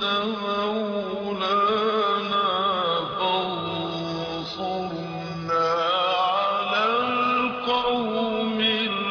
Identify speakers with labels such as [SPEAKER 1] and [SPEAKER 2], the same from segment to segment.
[SPEAKER 1] مولانا فانصرنا على القوم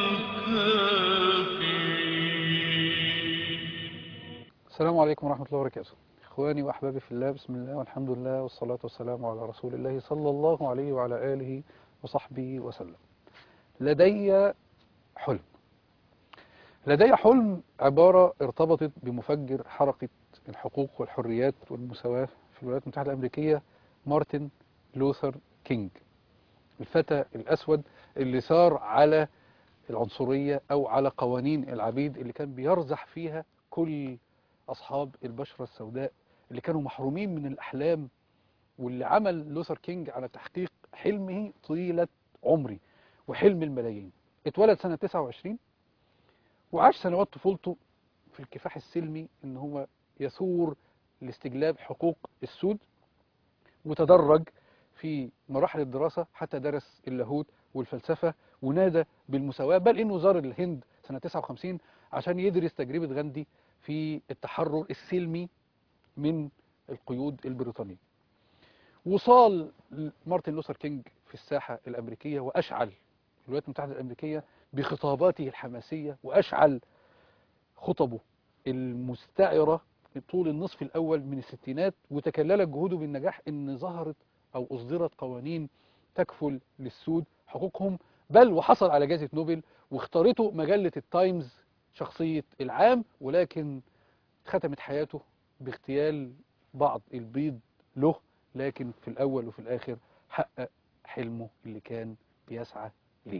[SPEAKER 1] الكافرين
[SPEAKER 2] السلام عليكم ورحمة الله وبركاته إخواني وأحبابي في الله بسم الله والحمد لله والصلاة والسلام على رسول الله صلى الله عليه وعلى آله وصحبه وسلم لدي حلم لدي حلم عبارة ارتبطت بمفجر حركة الحقوق والحريات والمساواة في الولايات المتحدة الأمريكية مارتن لوثر كينج الفتى الأسود اللي صار على العنصرية أو على قوانين العبيد اللي كان بيرزح فيها كل أصحاب البشرة السوداء اللي كانوا محرومين من الأحلام واللي عمل لوثر كينج على تحقيق حلمه طيلة عمري وحلم الملايين اتولد سنة 29 وعاش سنوات طفولته في الكفاح السلمي ان هو يثور لاستجلاب حقوق السود وتدرج في مراحل الدراسة حتى درس اللاهوت والفلسفة ونادى بالمساواة بل انه زار الهند سنة 59 عشان يدرس تجربة غاندي في التحرر السلمي من القيود البريطانية وصال مارتن لوثر كينج في الساحة الأمريكية وأشعل الولايات المتحدة الأمريكية بخطاباته الحماسية وأشعل خطبه المستعرة طول النصف الأول من الستينات وتكللت جهوده بالنجاح إن ظهرت أو أصدرت قوانين تكفل للسود حقوقهم بل وحصل على جائزة نوبل واختارته مجلة التايمز شخصية العام ولكن ختمت حياته باغتيال بعض البيض له لكن في الأول وفي الآخر حقق حلمه اللي كان بيسعى ليه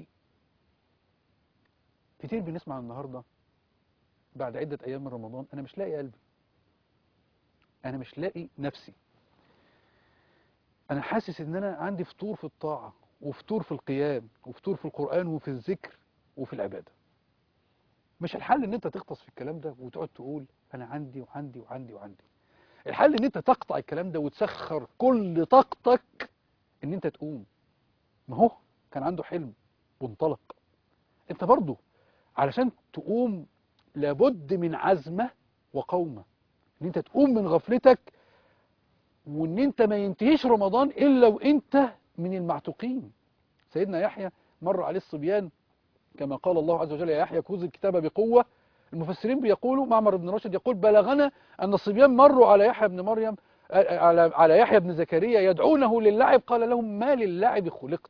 [SPEAKER 2] كتير بنسمع النهاردة بعد عدة أيام من رمضان أنا مش لاقي قلبي أنا مش لاقي نفسي أنا حاسس إن أنا عندي فطور في الطاعة وفطور في القيام وفطور في القرآن وفي الذكر وفي العبادة مش الحل ان انت تغطس في الكلام ده وتقعد تقول انا عندي وعندي وعندي وعندي الحل ان انت تقطع الكلام ده وتسخر كل طاقتك ان انت تقوم ما هو كان عنده حلم وانطلق انت برضو علشان تقوم لابد من عزمة وقومة ان انت تقوم من غفلتك وان انت ما ينتهيش رمضان الا وانت من المعتوقين سيدنا يحيى مر عليه الصبيان كما قال الله عز وجل يا يحيى خذ الكتاب بقوة المفسرين بيقولوا معمر بن راشد يقول بلغنا أن الصبيان مروا على يحيى بن مريم على على يحيى بن زكريا يدعونه للعب قال لهم ما للعب خلقت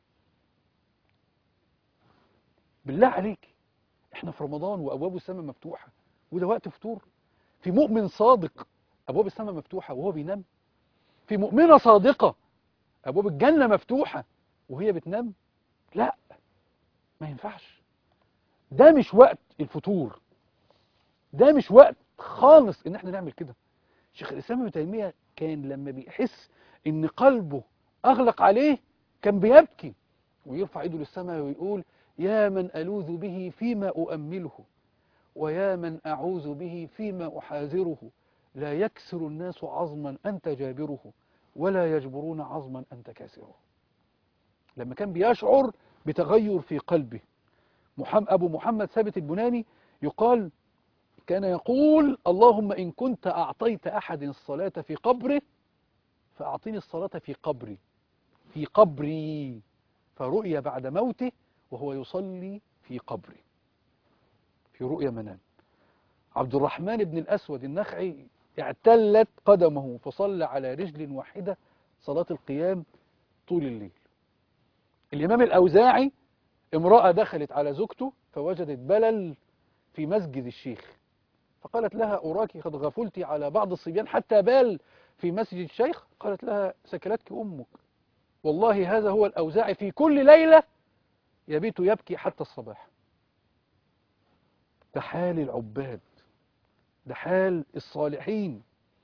[SPEAKER 2] بالله عليك احنا في رمضان وأبواب السماء مفتوحة وده وقت فطور في مؤمن صادق أبواب السماء مفتوحة وهو بينام في مؤمنة صادقة أبواب الجنة مفتوحة وهي بتنام لا ما ينفعش ده مش وقت الفطور ده مش وقت خالص ان احنا نعمل كده شيخ الاسلام ابن تيميه كان لما بيحس ان قلبه اغلق عليه كان بيبكي ويرفع ايده للسماء ويقول يا من الوذ به فيما اؤمله ويا من اعوذ به فيما احاذره لا يكسر الناس عظما انت جابره ولا يجبرون عظما انت كاسره لما كان بيشعر بتغير في قلبه محمد أبو محمد ثابت البناني يقال كان يقول اللهم إن كنت أعطيت أحد الصلاة في قبره فأعطيني الصلاة في قبري في قبري فرؤيا بعد موته وهو يصلي في قبري في رؤيا منام عبد الرحمن بن الأسود النخعي اعتلت قدمه فصلى على رجل واحدة صلاة القيام طول الليل الإمام الأوزاعي امرأة دخلت على زوجته فوجدت بلل في مسجد الشيخ فقالت لها أراك قد غفلت على بعض الصبيان حتى بال في مسجد الشيخ قالت لها سكلتك أمك والله هذا هو الأوزاعي في كل ليلة يبيت يبكي حتى الصباح ده حال العباد ده حال الصالحين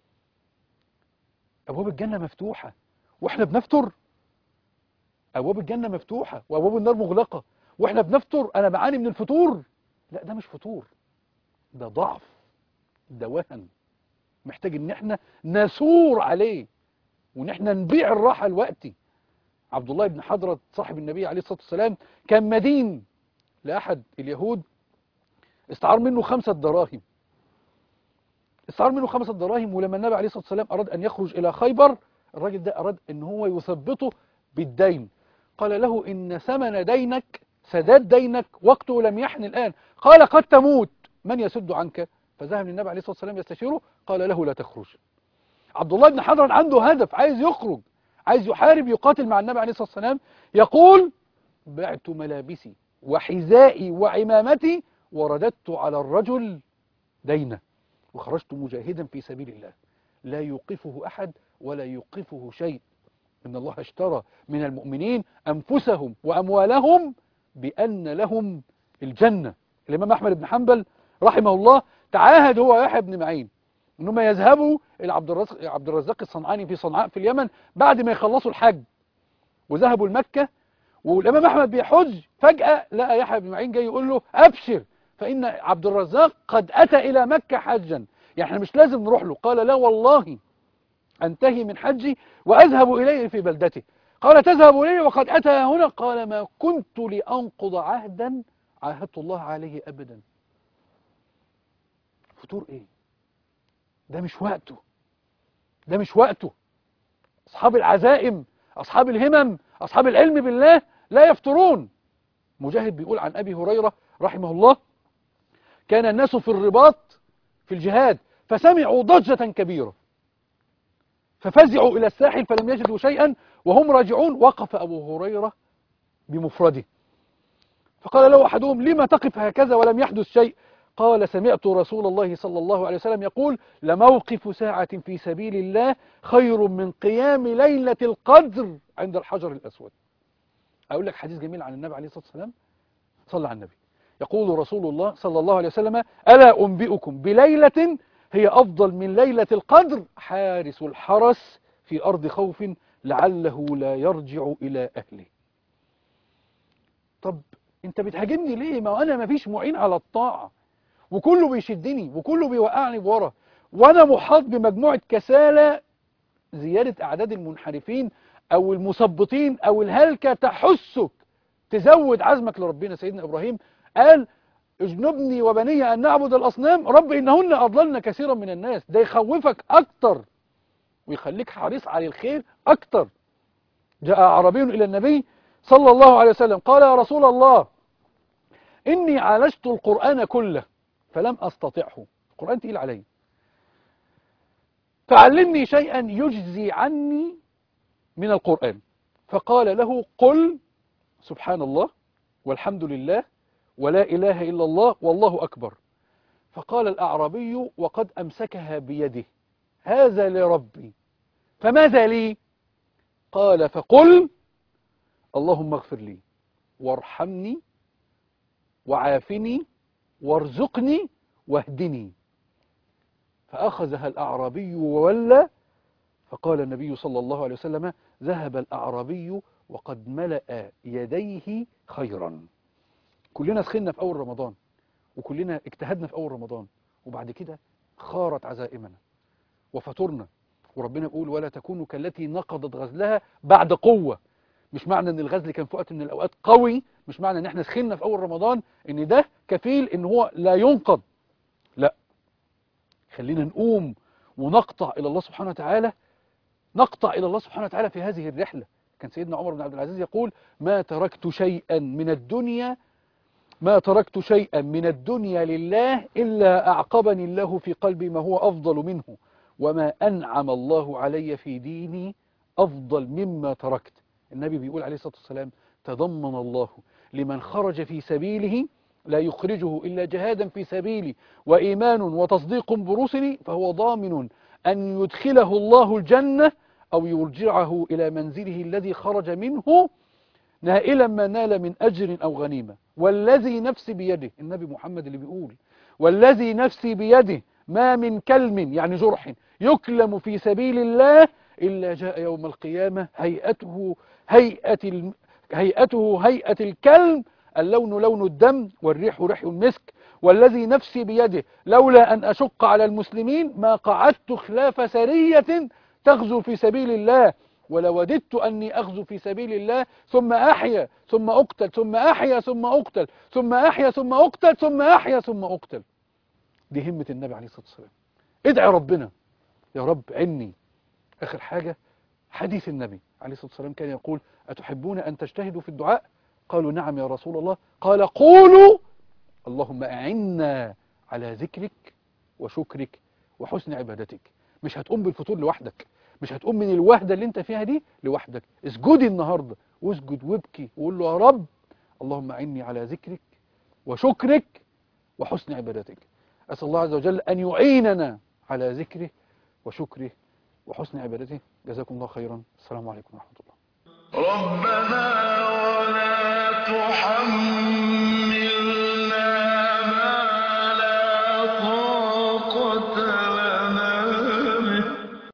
[SPEAKER 2] أبواب الجنة مفتوحة وإحنا بنفتر أبواب الجنة مفتوحة وأبواب النار مغلقة وإحنا بنفطر أنا بعاني من الفطور لا ده مش فطور ده ضعف ده وهن محتاج إن إحنا نثور عليه وإن إحنا نبيع الراحة الوقتي عبد الله بن حضرة صاحب النبي عليه الصلاة والسلام كان مدين لأحد اليهود استعار منه خمسة دراهم استعار منه خمسة دراهم ولما النبي عليه الصلاة والسلام أراد أن يخرج إلى خيبر الراجل ده أراد أن هو يثبطه بالدين قال له إن ثمن دينك سداد دينك وقته لم يحن الآن قال قد تموت من يسد عنك فذهب للنبي عليه الصلاة والسلام يستشيره قال له لا تخرج عبد الله بن حضر عنده هدف عايز يخرج عايز يحارب يقاتل مع النبي عليه الصلاة والسلام يقول بعت ملابسي وحذائي وعمامتي ورددت على الرجل دينه وخرجت مجاهدا في سبيل الله لا يوقفه أحد ولا يوقفه شيء إن الله اشترى من المؤمنين أنفسهم وأموالهم بأن لهم الجنة الإمام أحمد بن حنبل رحمه الله تعاهد هو ويحيى بن معين انهم يذهبوا الى عبد الرزاق عبد الرزاق الصنعاني في صنعاء في اليمن بعد ما يخلصوا الحج وذهبوا لمكه والامام احمد بيحج فجاه لقى يحيى بن معين جاي يقول له ابشر فان عبد الرزاق قد اتى الى مكه حجا يعني احنا مش لازم نروح له قال لا والله انتهي من حجي واذهب اليه في بلدته قال تذهب اليه وقد اتى هنا قال ما كنت لانقض عهدا عاهدت الله عليه ابدا فطور ايه ده مش وقته ده مش وقته أصحاب العزائم أصحاب الهمم أصحاب العلم بالله لا يفترون مجاهد بيقول عن أبي هريرة رحمه الله كان الناس في الرباط في الجهاد فسمعوا ضجة كبيرة ففزعوا إلى الساحل فلم يجدوا شيئا وهم راجعون وقف أبو هريرة بمفرده فقال له أحدهم لما تقف هكذا ولم يحدث شيء قال سمعت رسول الله صلى الله عليه وسلم يقول لموقف ساعة في سبيل الله خير من قيام ليلة القدر عند الحجر الأسود أقول لك حديث جميل عن النبي عليه الصلاة والسلام صلى على النبي يقول رسول الله صلى الله عليه وسلم ألا أنبئكم بليلة هي أفضل من ليلة القدر حارس الحرس في أرض خوف لعله لا يرجع إلى أهله طب انت بتهاجمني ليه ما انا مفيش معين على الطاعه وكله بيشدني وكله بيوقعني بورا وانا محاط بمجموعه كسالى زياده اعداد المنحرفين او المثبطين او الهلكه تحسك تزود عزمك لربنا سيدنا ابراهيم قال اجنبني وبني ان نعبد الاصنام رب انهن اضللن كثيرا من الناس ده يخوفك اكتر ويخليك حريص على الخير اكتر جاء اعرابي الى النبي صلى الله عليه وسلم قال يا رسول الله إني عالجت القرآن كله فلم أستطعه القرآن تقيل علي فعلمني شيئا يجزي عني من القرآن فقال له قل سبحان الله والحمد لله ولا إله إلا الله والله أكبر فقال الأعرابي وقد أمسكها بيده هذا لربي فماذا لي قال فقل اللهم اغفر لي وارحمني وعافني وارزقني واهدني فأخذها الأعرابي وولى فقال النبي صلى الله عليه وسلم ذهب الأعرابي وقد ملأ يديه خيرا كلنا سخنا في أول رمضان وكلنا اجتهدنا في أول رمضان وبعد كده خارت عزائمنا وفطرنا وربنا يقول ولا تكونوا كالتي نقضت غزلها بعد قوة مش معنى ان الغزل كان في وقت من الاوقات قوي مش معنى ان احنا سخنا في اول رمضان ان ده كفيل ان هو لا ينقض لا خلينا نقوم ونقطع الى الله سبحانه وتعالى نقطع الى الله سبحانه وتعالى في هذه الرحله كان سيدنا عمر بن عبد العزيز يقول ما تركت شيئا من الدنيا ما تركت شيئا من الدنيا لله الا اعقبني الله في قلبي ما هو افضل منه وما انعم الله علي في ديني افضل مما تركت النبي بيقول عليه الصلاة والسلام تضمن الله لمن خرج في سبيله لا يخرجه إلا جهادا في سبيلي وإيمان وتصديق برسلي فهو ضامن أن يدخله الله الجنة أو يرجعه إلى منزله الذي خرج منه نائلا ما نال من أجر أو غنيمة والذي نفسي بيده النبي محمد اللي بيقول والذي نفسي بيده ما من كلم يعني جرح يكلم في سبيل الله إلا جاء يوم القيامة هيئته هيئة الم... هيئته هيئة الكلب اللون لون الدم والريح ريح المسك والذي نفسي بيده لولا أن أشق على المسلمين ما قعدت خلاف سرية تغزو في سبيل الله ولوددت أني أغزو في سبيل الله ثم أحيا ثم أقتل ثم أحيا ثم أقتل ثم أحيا ثم أقتل ثم أحيا ثم أقتل دي همة النبي عليه الصلاة والسلام ادعي ربنا يا رب عني آخر حاجة حديث النبي عليه الصلاة والسلام كان يقول أتحبون أن تجتهدوا في الدعاء قالوا نعم يا رسول الله قال قولوا اللهم أعنا على ذكرك وشكرك وحسن عبادتك مش هتقوم بالفطور لوحدك مش هتقوم من الوحدة اللي انت فيها دي لوحدك اسجدي النهاردة واسجد وابكي وقول له يا رب اللهم أعني على ذكرك وشكرك وحسن عبادتك أسأل الله عز وجل أن يعيننا على ذكره وشكره وحسن عبادته جزاكم الله خيرا السلام عليكم ورحمة الله
[SPEAKER 1] ربنا